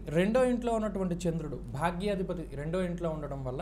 రెండో ఇంట్లో ఉన్నటువంటి చంద్రుడు భాగ్యాధిపతి రెండో ఇంట్లో ఉండడం వల్ల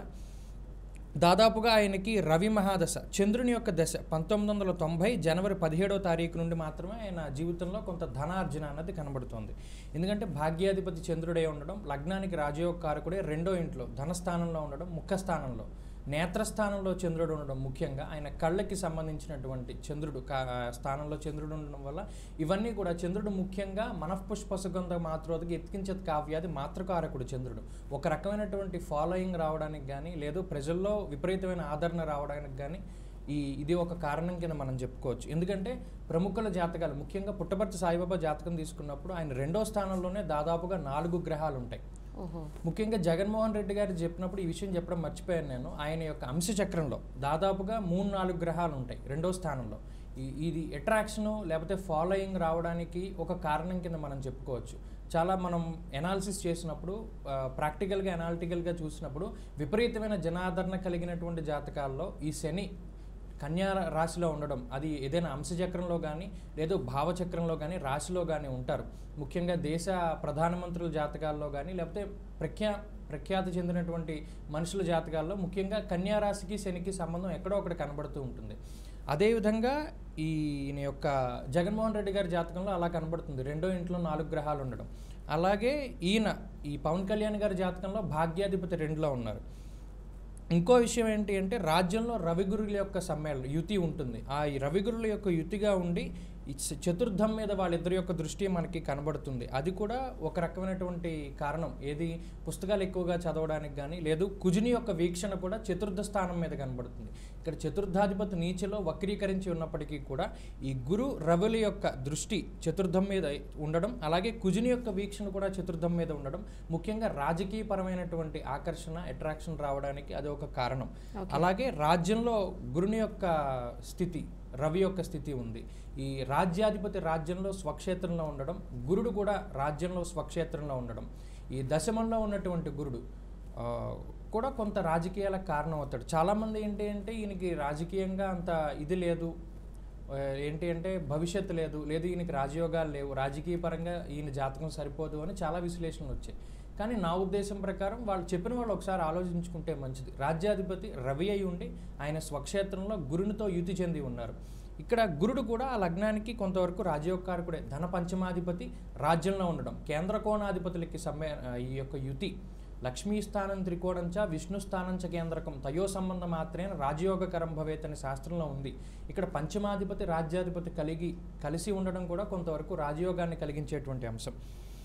దాదాపుగా ఆయనకి రవి మహాదశ చంద్రుని యొక్క దశ పంతొమ్మిది వందల తొంభై జనవరి పదిహేడో తారీఖు నుండి మాత్రమే ఆయన జీవితంలో కొంత ధనార్జన అన్నది కనబడుతోంది ఎందుకంటే భాగ్యాధిపతి చంద్రుడే ఉండడం లగ్నానికి రాజయోగ కారకుడే రెండో ఇంట్లో ధనస్థానంలో ఉండడం ముఖ స్థానంలో నేత్రస్థానంలో చంద్రుడు ఉండడం ముఖ్యంగా ఆయన కళ్ళకి సంబంధించినటువంటి చంద్రుడు కా స్థానంలో చంద్రుడు ఉండడం వల్ల ఇవన్నీ కూడా చంద్రుడు ముఖ్యంగా మనఃపుష్ప సుగంధ మాత్రోదకి ఎత్కించదు కావ్యాది మాతృకారకుడు చంద్రుడు ఒక రకమైనటువంటి ఫాలోయింగ్ రావడానికి కానీ లేదు ప్రజల్లో విపరీతమైన ఆదరణ రావడానికి కానీ ఈ ఇది ఒక కారణం కింద మనం చెప్పుకోవచ్చు ఎందుకంటే ప్రముఖుల జాతకాలు ముఖ్యంగా పుట్టపర్తి సాయిబాబా జాతకం తీసుకున్నప్పుడు ఆయన రెండో స్థానంలోనే దాదాపుగా నాలుగు గ్రహాలు ఉంటాయి ఓహో ముఖ్యంగా జగన్మోహన్ రెడ్డి గారు చెప్పినప్పుడు ఈ విషయం చెప్పడం మర్చిపోయాను నేను ఆయన యొక్క అంశచక్రంలో దాదాపుగా మూడు నాలుగు గ్రహాలు ఉంటాయి రెండో స్థానంలో ఈ ఇది అట్రాక్షను లేకపోతే ఫాలోయింగ్ రావడానికి ఒక కారణం కింద మనం చెప్పుకోవచ్చు చాలా మనం ఎనాలిసిస్ చేసినప్పుడు ప్రాక్టికల్గా ఎనాలిటికల్గా చూసినప్పుడు విపరీతమైన జనాదరణ కలిగినటువంటి జాతకాల్లో ఈ శని కన్యా రాశిలో ఉండడం అది ఏదైనా అంశచక్రంలో కానీ లేదు భావచక్రంలో కానీ రాశిలో కానీ ఉంటారు ముఖ్యంగా దేశ ప్రధానమంత్రుల జాతకాల్లో కానీ లేకపోతే ప్రఖ్యా ప్రఖ్యాతి చెందినటువంటి మనుషుల జాతకాల్లో ముఖ్యంగా కన్యా రాశికి శనికి సంబంధం ఎక్కడో ఒకటి కనబడుతూ ఉంటుంది అదేవిధంగా ఈయన యొక్క జగన్మోహన్ రెడ్డి గారి జాతకంలో అలా కనబడుతుంది రెండో ఇంట్లో నాలుగు గ్రహాలు ఉండడం అలాగే ఈయన ఈ పవన్ కళ్యాణ్ గారి జాతకంలో భాగ్యాధిపతి రెండులో ఉన్నారు ఇంకో విషయం ఏంటి అంటే రాజ్యంలో రవిగురుల యొక్క సమ్మేళనం యుతి ఉంటుంది ఆ ఈ రవిగురుల యొక్క యుతిగా ఉండి ఈ చ- చతుర్థం మీద వాళ్ళిద్దరి యొక్క దృష్టి మనకి కనబడుతుంది అది కూడా ఒక రకమైనటువంటి కారణం ఏది పుస్తకాలు ఎక్కువగా చదవడానికి కానీ లేదు కుజుని యొక్క వీక్షణ కూడా చతుర్థ స్థానం మీద కనబడుతుంది ఇక్కడ చతుర్థాధిపతి నీచలో వక్రీకరించి ఉన్నప్పటికీ కూడా ఈ గురు రవుల యొక్క దృష్టి చతుర్థం మీద ఉండడం అలాగే కుజుని యొక్క వీక్షణ కూడా చతుర్థం మీద ఉండడం ముఖ్యంగా రాజకీయపరమైనటువంటి ఆకర్షణ అట్రాక్షన్ రావడానికి అది ఒక కారణం అలాగే రాజ్యంలో గురుని యొక్క స్థితి రవి యొక్క స్థితి ఉంది ఈ రాజ్యాధిపతి రాజ్యంలో స్వక్షేత్రంలో ఉండడం గురుడు కూడా రాజ్యంలో స్వక్షేత్రంలో ఉండడం ఈ దశమంలో ఉన్నటువంటి గురుడు ఆ, కూడా కొంత రాజకీయాలకు కారణం అవుతాడు చాలామంది ఏంటి అంటే ఈయనకి రాజకీయంగా అంత ఇది లేదు ఆ, ఏంటి అంటే భవిష్యత్తు లేదు లేదు ఈయనకి రాజయోగాలు లేవు రాజకీయ పరంగా ఈయన జాతకం సరిపోదు అని చాలా విశ్లేషణలు వచ్చాయి కానీ నా ఉద్దేశం ప్రకారం వాళ్ళు చెప్పిన వాళ్ళు ఒకసారి ఆలోచించుకుంటే మంచిది రాజ్యాధిపతి రవి అయి ఉండి ఆయన స్వక్షేత్రంలో గురునితో యుతి చెంది ఉన్నారు ఇక్కడ గురుడు కూడా ఆ లగ్నానికి కొంతవరకు రాజయోగకారకుడే ధన పంచమాధిపతి రాజ్యంలో ఉండడం కేంద్ర కోణాధిపతులకి సమ్మే ఆ, ఈ యొక్క యుతి లక్ష్మీ స్థానం త్రికోణంచ విష్ణు స్థానంచ కేంద్రకం తయో సంబంధం మాత్రమే రాజయోగకరం భవేత్ అనే శాస్త్రంలో ఉంది ఇక్కడ పంచమాధిపతి రాజ్యాధిపతి కలిగి కలిసి ఉండడం కూడా కొంతవరకు రాజయోగాన్ని కలిగించేటువంటి అంశం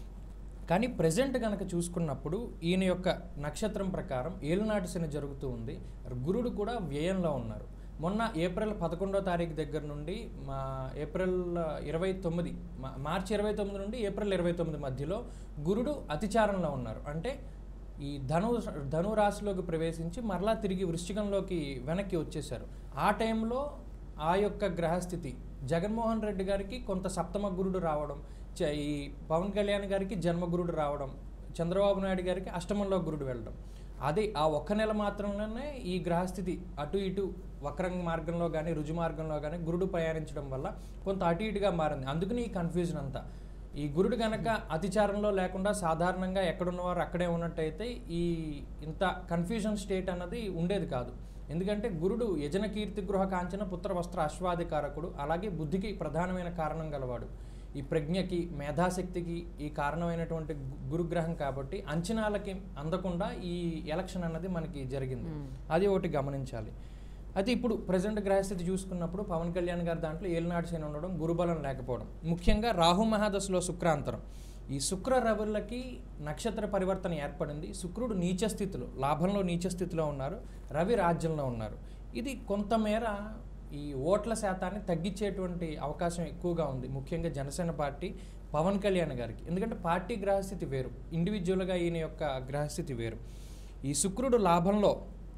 కానీ ప్రజెంట్ కనుక చూసుకున్నప్పుడు ఈయన యొక్క నక్షత్రం ప్రకారం ఏలునాటి శని జరుగుతూ ఉంది గురుడు కూడా వ్యయంలో ఉన్నారు మొన్న ఏప్రిల్ పదకొండో తారీఖు దగ్గర నుండి మా ఏప్రిల్ ఇరవై తొమ్మిది మా- మార్చి ఇరవై తొమ్మిది నుండి ఏప్రిల్ ఇరవై తొమ్మిది మధ్యలో గురుడు అతిచారంలో ఉన్నారు అంటే ఈ ధను ధను రాశిలోకి ప్రవేశించి మరలా తిరిగి వృశ్చికంలోకి వెనక్కి వచ్చేసారు ఆ టైంలో ఆ యొక్క గ్రహస్థితి జగన్మోహన్ రెడ్డి గారికి కొంత సప్తమ గురుడు రావడం చ- ఈ పవన్ కళ్యాణ్ గారికి జన్మగురుడు రావడం చంద్రబాబు నాయుడు గారికి అష్టమంలో గురుడు వెళ్ళడం అది ఆ ఒక్క నెల మాత్రంలోనే ఈ గ్రహస్థితి అటు ఇటు వక్రం మార్గంలో కానీ రుజు మార్గంలో కానీ గురుడు ప్రయాణించడం వల్ల కొంత అటు ఇటుగా మారింది అందుకని ఈ కన్ఫ్యూజన్ అంతా ఈ గురుడు గనక అతిచారంలో లేకుండా సాధారణంగా ఎక్కడున్నవారు అక్కడే ఉన్నట్టయితే ఈ ఇంత కన్ఫ్యూజన్ స్టేట్ అన్నది ఉండేది కాదు ఎందుకంటే గురుడు యజన కీర్తి గృహ కాంచన పుత్ర వస్త్ర అశ్వాధికారకుడు అలాగే బుద్ధికి ప్రధానమైన కారణం గలవాడు ఈ ప్రజ్ఞకి మేధాశక్తికి ఈ కారణమైనటువంటి గు- గురుగ్రహం కాబట్టి అంచనాలకి అందకుండా ఈ ఎలక్షన్ అన్నది మనకి జరిగింది అది ఒకటి గమనించాలి అయితే ఇప్పుడు ప్రజెంట్ గ్రహస్థితి చూసుకున్నప్పుడు పవన్ కళ్యాణ్ గారి దాంట్లో ఏలినాడు శని ఉండడం గురుబలం లేకపోవడం ముఖ్యంగా రాహు మహాదశలో శుక్రాంతరం ఈ శుక్ర రవులకి నక్షత్ర పరివర్తన ఏర్పడింది శుక్రుడు నీచ స్థితిలో లాభంలో నీచ స్థితిలో ఉన్నారు రవి రాజ్యంలో ఉన్నారు ఇది కొంతమేర ఈ ఓట్ల శాతాన్ని తగ్గించేటువంటి అవకాశం ఎక్కువగా ఉంది ముఖ్యంగా జనసేన పార్టీ పవన్ కళ్యాణ్ గారికి ఎందుకంటే పార్టీ గ్రహస్థితి వేరు ఇండివిజువల్గా ఈయన యొక్క గ్రహస్థితి వేరు ఈ శుక్రుడు లాభంలో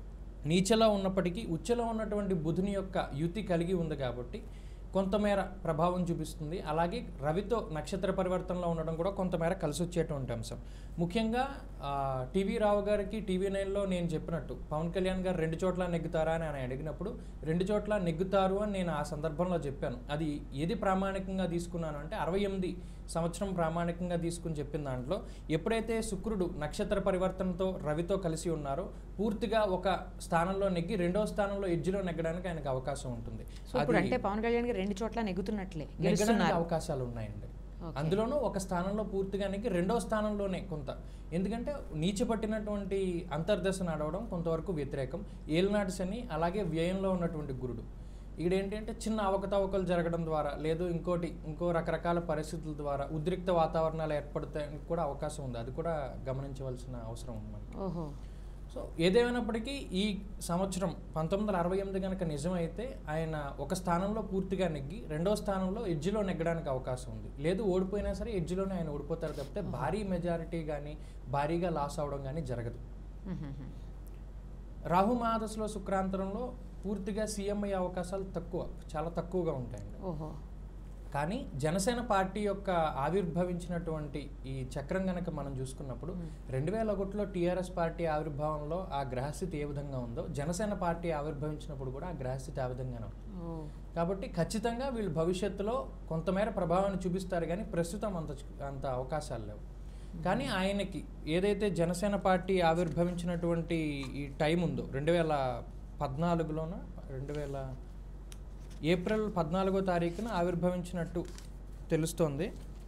నీచలో ఉన్నప్పటికీ ఉచ్చలో ఉన్నటువంటి బుధుని యొక్క యుతి కలిగి ఉంది కాబట్టి కొంతమేర ప్రభావం చూపిస్తుంది అలాగే రవితో నక్షత్ర పరివర్తనలో ఉండడం కూడా కొంతమేర కలిసి వచ్చేటువంటి అంశం ముఖ్యంగా ఆ, టీవీ రావు గారికి టీవీ నైన్లో నేను చెప్పినట్టు పవన్ కళ్యాణ్ గారు రెండు చోట్ల నెగ్గుతారా అని ఆయన అడిగినప్పుడు రెండు చోట్ల నెగ్గుతారు అని నేను ఆ సందర్భంలో చెప్పాను అది ఏది ప్రామాణికంగా తీసుకున్నాను అంటే అరవై ఎనిమిది సంవత్సరం ప్రామాణికంగా తీసుకుని చెప్పిన దాంట్లో ఎప్పుడైతే శుక్రుడు నక్షత్ర పరివర్తనతో రవితో కలిసి ఉన్నారో పూర్తిగా ఒక స్థానంలో నెగ్గి రెండో స్థానంలో ఎడ్జిలో నెగ్గడానికి ఆయనకు అవకాశం ఉంటుంది సో ఇప్పుడు అంటే పవన్ కళ్యాణ్ గారు రెండు చోట్ల నెగ్గుతున్నట్లే నెగ్గడానికి గెలుస్తున్నారు అవకాశాలు ఉన్నాయండి Okay. అందులోనూ ఒక స్థానంలో పూర్తిగా నెగ్గి రెండో స్థానంలోనే కొంత ఎందుకంటే నీచపట్టినటువంటి అంతర్దశ నడవడం కొంతవరకు వ్యతిరేకం ఏలినాటి శని అలాగే వ్యయంలో ఉన్నటువంటి గురుడు ఇక్కడ ఏంటంటే చిన్న అవకతవకలు జరగడం ద్వారా లేదు ఇంకోటి ఇంకో రకరకాల పరిస్థితుల ద్వారా ఉద్రిక్త వాతావరణాలు ఏర్పడతానికి కూడా అవకాశం ఉంది అది కూడా గమనించవలసిన అవసరం ఉంది మనకి ఓహో సో ఏదేమైనప్పటికీ ఈ సంవత్సరం పంతొమ్మిది వందల అరవై ఎనిమిది కనుక నిజమైతే ఆయన ఒక స్థానంలో పూర్తిగా నెగ్గి రెండో స్థానంలో ఎడ్జిలో నెగ్గడానికి అవకాశం ఉంది లేదు ఓడిపోయినా సరే ఎడ్జిలోనే ఆయన ఓడిపోతారు తప్పితే భారీ మెజారిటీ కానీ భారీగా లాస్ అవడం కానీ జరగదు మ్మ్హ్మ్. రాహు మహాదశలో శుక్రాంతరంలో పూర్తిగా సీఎం అయ్యే అవకాశాలు తక్కువ చాలా తక్కువగా ఉంటాయండి ఓహో కానీ జనసేన పార్టీ యొక్క ఆవిర్భవించినటువంటి ఈ చక్రం గనక మనం చూసుకున్నప్పుడు రెండు వేల ఒకటిలో టీఆర్ఎస్ పార్టీ ఆవిర్భావంలో ఆ గ్రహస్థితి ఏ విధంగా ఉందో జనసేన పార్టీ ఆవిర్భవించినప్పుడు కూడా ఆ గ్రహస్థితి ఆ విధంగానే ఉంది ఓ కాబట్టి ఖచ్చితంగా వీళ్ళు భవిష్యత్తులో కొంతమేర ప్రభావాన్ని చూపిస్తారు కానీ ప్రస్తుతం అంత అంత అవకాశాలు లేవు కానీ ఆయనకి ఏదైతే జనసేన పార్టీ ఆవిర్భవించినటువంటి ఈ టైం ఉందో రెండు వేల పద్నాలుగులోన రెండు వేల ఏప్రిల్ పద్నాలుగో తారీఖున ఆవిర్భవించినట్టు తెలుస్తోంది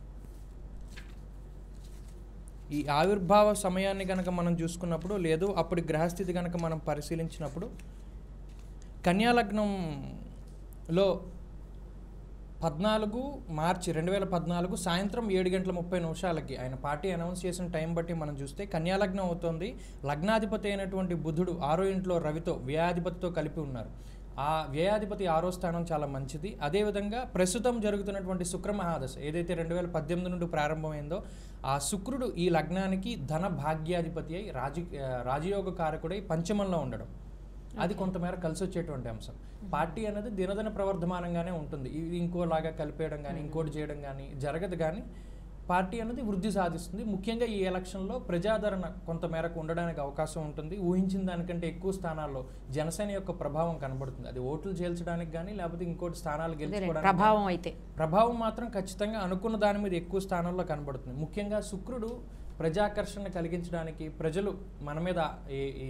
ఈ ఆవిర్భావ సమయాన్ని కనుక మనం చూసుకున్నప్పుడు లేదు అప్పటి గ్రహస్థితి కనుక మనం పరిశీలించినప్పుడు కన్యాలగ్నంలో పద్నాలుగు మార్చి రెండు వేల పద్నాలుగు సాయంత్రం ఏడు గంటల ముప్పై నిమిషాలకి ఆయన పార్టీ అనౌన్స్ చేసిన టైం బట్టి మనం చూస్తే కన్యాలగ్నం అవుతోంది లగ్నాధిపతి అయినటువంటి బుధుడు ఆరో ఇంట్లో రవితో వ్యయాధిపతితో కలిపి ఉన్నారు ఆ వ్యయాధిపతి ఆరో స్థానం చాలా మంచిది అదేవిధంగా ప్రస్తుతం జరుగుతున్నటువంటి శుక్ర మహాదశ ఏదైతే రెండు వేల పద్దెనిమిది నుండి ప్రారంభమైందో ఆ శుక్రుడు ఈ లగ్నానికి ధన భాగ్యాధిపతి అయి రాజ రాజయోగ కారకుడై పంచమంలో ఉండడం అది కొంతమేర కలిసి వచ్చేటువంటి అంశం పార్టీ అనేది దినదిన ప్రవర్ధమానంగానే ఉంటుంది ఇది ఇంకోలాగా కలిపేయడం కానీ ఇంకోటి చేయడం కానీ జరగదు కానీ పార్టీ అనేది వృద్ధి సాధిస్తుంది ముఖ్యంగా ఈ ఎలక్షన్లో ప్రజాదరణ కొంతమేరకు ఉండడానికి అవకాశం ఉంటుంది ఊహించిన దానికంటే ఎక్కువ స్థానాల్లో జనసేన యొక్క ప్రభావం కనబడుతుంది అది ఓట్లు చేల్చడానికి కానీ లేకపోతే ఇంకోటి స్థానాలు అదేలే, గెలుచుకోవడానికి ప్రభావం అయితే ప్రభావం మాత్రం ఖచ్చితంగా అనుకున్న దాని మీద ఎక్కువ స్థానంలో కనబడుతుంది ముఖ్యంగా శుక్రుడు ప్రజాకర్షణ కలిగించడానికి ప్రజలు మన మీద ఈ ఈ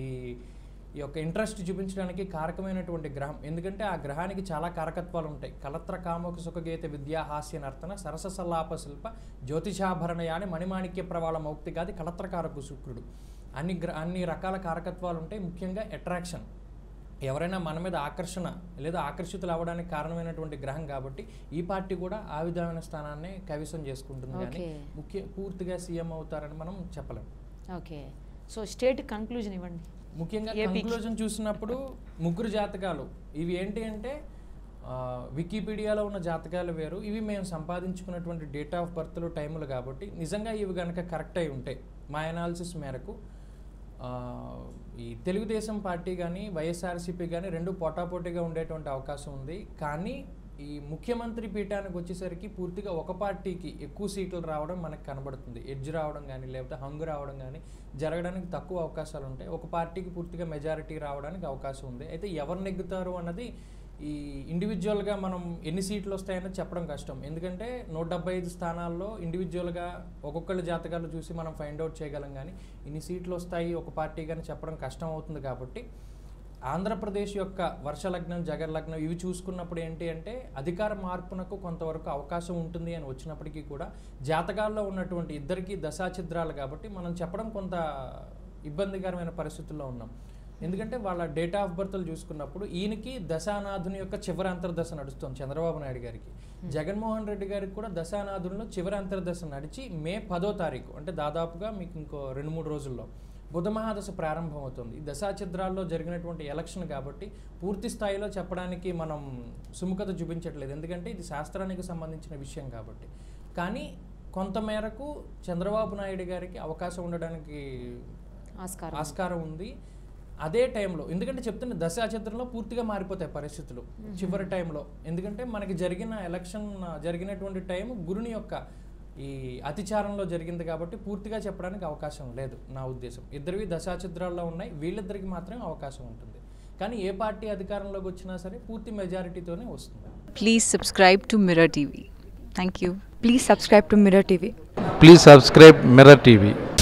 ఈ యొక్క ఇంట్రెస్ట్ చూపించడానికి కారకమైనటువంటి గ్రహం ఎందుకంటే ఆ గ్రహానికి చాలా కారకత్వాలు ఉంటాయి కలత్ర కామక సుఖగీత విద్యా హాస్య నర్తన సరస సల్లాప శిల్ప జ్యోతిషాభరణయాని మణిమాణిక్య ప్రవాళ మౌక్తిగాది కలత్రకారకు శుక్రుడు అన్ని గ్ర అన్ని రకాల కారకత్వాలు ఉంటాయి ముఖ్యంగా అట్రాక్షన్ ఎవరైనా మన మీద ఆకర్షణ లేదా ఆకర్షితులు అవ్వడానికి కారణమైనటువంటి గ్రహం కాబట్టి ఈ పార్టీ కూడా ఆ విధమైన స్థానాన్ని కైవసం చేసుకుంటుంది కానీ Okay. ముఖ్య పూర్తిగా సీఎం అవుతారని మనం చెప్పలేం ఓకే సో స్టేట్ కన్క్లూజన్ ఇవ్వండి ముఖ్యంగా ఏపీకి. కంక్లూజన్ చూసినప్పుడు ముగ్గురు జాతకాలు ఇవి ఏంటి అంటే ఆ, వికీపీడియాలో ఉన్న జాతకాలు వేరు ఇవి మేము సంపాదించుకున్నటువంటి డేట్ ఆఫ్ బర్త్లు టైములు కాబట్టి నిజంగా ఇవి కనుక కరెక్ట్ అయి ఉంటాయి మా అనాలిసిస్ మేరకు ఆ, ఈ తెలుగుదేశం పార్టీ కానీ వైఎస్ఆర్సీపీ కానీ రెండు పోటాపోటీగా ఉండేటువంటి అవకాశం ఉంది కానీ ఈ ముఖ్యమంత్రి పీఠానికి వచ్చేసరికి పూర్తిగా ఒక పార్టీకి ఎక్కువ సీట్లు రావడం మనకు కనబడుతుంది ఎడ్జ్ రావడం కానీ లేకపోతే హంగు రావడం కానీ జరగడానికి తక్కువ అవకాశాలు ఉంటాయి ఒక పార్టీకి పూర్తిగా మెజారిటీ రావడానికి అవకాశం ఉంది అయితే ఎవరు నెగ్గుతారు అన్నది ఈ ఇండివిజువల్గా మనం ఎన్ని సీట్లు వస్తాయన్నది చెప్పడం కష్టం ఎందుకంటే నూట డెబ్బై ఐదు స్థానాల్లో ఇండివిజువల్గా ఒక్కొక్కళ్ళ జాతకాలు చూసి మనం ఫైండ్ అవుట్ చేయగలం కానీ ఇన్ని సీట్లు వస్తాయి ఒక పార్టీ కానీ చెప్పడం కష్టం అవుతుంది కాబట్టి ఆంధ్రప్రదేశ్ యొక్క వర్షలగ్నం జగర్లగ్నం ఇవి చూసుకున్నప్పుడు ఏంటి అంటే అధికార మార్పునకు కొంతవరకు అవకాశం ఉంటుంది అని వచ్చినప్పటికీ కూడా జాతకాల్లో ఉన్నటువంటి ఇద్దరికి దశాఛిద్రాలు కాబట్టి మనం చెప్పడం కొంత ఇబ్బందికరమైన పరిస్థితుల్లో ఉన్నాం ఎందుకంటే వాళ్ళ డేట్ ఆఫ్ బర్త్లు చూసుకున్నప్పుడు ఈయనకి దశానాథుని యొక్క చివరి అంతర్దశ నడుస్తుంది చంద్రబాబు నాయుడు గారికి జగన్మోహన్ రెడ్డి గారికి కూడా దశానాథునిలో చివరి అంతర్దశ నడిచి మే పదో తారీఖు అంటే దాదాపుగా మీకు ఇంకో రెండు మూడు రోజుల్లో బుధ మహాదశ ప్రారంభమవుతుంది ఈ దశాచిద్రాల్లో జరిగినటువంటి ఎలక్షన్ కాబట్టి పూర్తి స్థాయిలో చెప్పడానికి మనం సుముఖత చూపించట్లేదు ఎందుకంటే ఇది శాస్త్రానికి సంబంధించిన విషయం కాబట్టి కానీ కొంతమేరకు చంద్రబాబు నాయుడు గారికి అవకాశం ఉండడానికి ఆస్కారం ఆస్కారం ఉంది అదే టైంలో ఎందుకంటే చెప్తున్న దశాచంద్రంలో పూర్తిగా మారిపోతాయి పరిస్థితులు చివరి టైంలో ఎందుకంటే మనకి జరిగిన ఎలక్షన్ జరిగినటువంటి టైం గురుని యొక్క ఈ అతిచారంలో జరిగింది కాబట్టి పూర్తిగా చెప్పడానికి అవకాశం లేదు నా ఉద్దేశం ఇద్దరివి దశాచిద్రాల్లో ఉన్నాయి వీళ్ళిద్దరికి మాత్రమే అవకాశం ఉంటుంది కానీ ఏ పార్టీ అధికారంలోకి వచ్చినా సరే పూర్తి మెజారిటీతోనే వస్తుంది Please subscribe to Mirror TV. Thank you. Please subscribe to Mirror TV. Please subscribe Mirror TV.